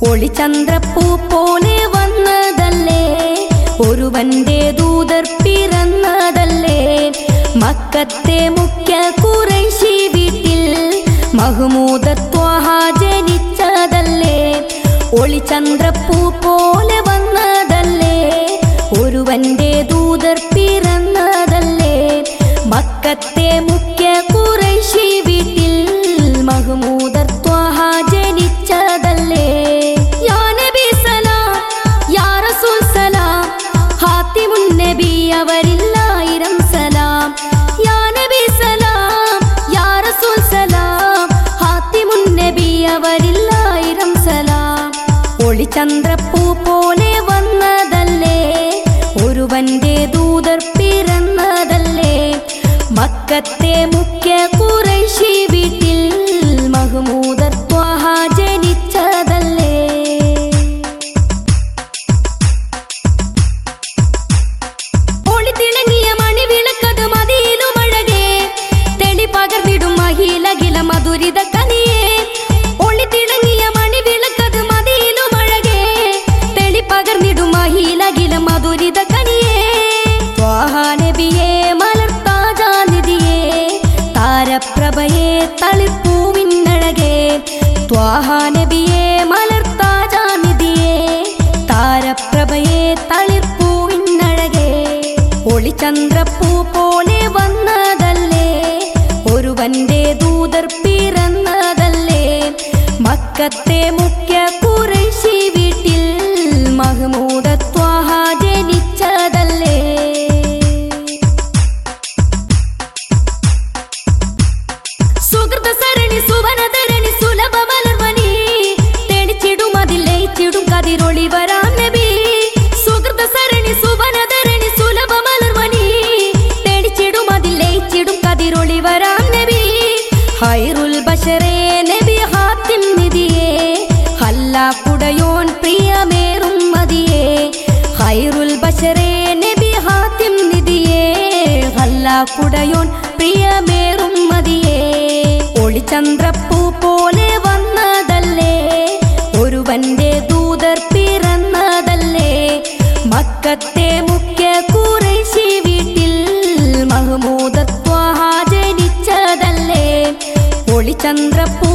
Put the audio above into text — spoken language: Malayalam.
ഒളിചന്ദ്രപ്പൂ പോലെ വന്നതല്ലേ ഒരുവന്റെ ദൂതർ പിറന്നതല്ലേ മക്കത്തെ മുഖ്യ കുറൈശി വീട്ടിൽ മഹ്മൂദത്വാഹ ജനിച്ചതല്ലേ ഒളിചന്ദ്രപ്പൂ പോലെ വന്നതല്ലേ ഒരുവന്റെ ദൂതർ പിറന്നതല്ലേ മക്കത്തെ മുഖ്യ കുറൈശി വീട്ടിൽ മഹ്മൂദർ ത്വാഹ ജനിച്ചതല്ലേ യാ നബി സലാം യാ റസൂൽ സലാം ഹാത്തിമുൻ നബി അവരില്ലായിരം സലാം യാ നബി സലാം യാ റസൂൽ സലാം ഹാത്തിമുൻ നബി അവരില്ലായിരം സലാം ഒളിചന്ദ്രപ്പൂ പോലെ വന്നതല്ലേ ഒരുവന്റെ ദൂതർ പിറന്നതല്ലേ മക്കത്തെ മുഖ്യ കുറൈശി വീട്ടിൽ മഹ്മൂദർ ത്വാഹ ജനിച്ചതല്ലേ ഒളിത്തിളങ്ങിയ മണിവിളക്കത് മതിയിലും അഴകേ തെളി പകർന്നിടും മഹിലകില മധുരിത കനിയേ ഒളിത്തിളങ്ങിയ മണിവിളക്കത് മതിയിലും അഴകേ തെളി പകർന്നിടും മഹിലകില മധുരിത കനിയേ ത്വാഹാനബിയേ മലർത്താജാനിധിയേ താരപ്രഭയേ തളിപ്പൂവിനഴകേ ത്വാഹാനബിയേ മലർത്താജാനിധിയേ താരപ്രഭയേ തളിർപ്പൂവിനഴകേ ഒളിചന്ദ്രപ്പൂ പോലെ വന്നതല്ലേ ഒരുവന്റെ ദൂതർ പിറന്നതല്ലേ മക്കത്തെ മുഖ്യ കുറൈശി വീട്ടിൽ മഹ്മൂദത്വാഹ ജനിച്ചതല്ലേ സുഹൃത സരണി സുവനധരണി സുലഭ മലർമണി തെളിച്ചിടും അതിൽ ലയിച്ചിടും കതിരൊളി വരാൻ നബി സുഹൃത സരണി സുവനധരണി സുലഭ മലർമണി തെളിച്ചിടും അതിൽ ലയിച്ചിടും കതിരൊളി വരാൻ നബി ഹൈറുൽ ബഷറേ നബി ഹാത്തിം നിധിയേ ഹല്ലാ കുടയോൻ പ്രിയമേറും മതിയേ ഹൈറുൽ ബഷറേ നബി ഹാത്തിം നിധിയേ ഹല്ലാ കുടയോൻ പ്രിയമേറും മതിയേ ഒളിചന്ദ്രപ്പൂ പോലെ വന്നതല്ലേ ഒരുവന്റെ ദൂതർ പിറന്നതല്ലേ മക്കത്തെ മുഖ്യ കുറൈശി വീട്ടിൽ മഹ്മൂദത്വാഹ ജനിച്ചതല്ലേ ഒളിചന്ദ്രപ്പൂ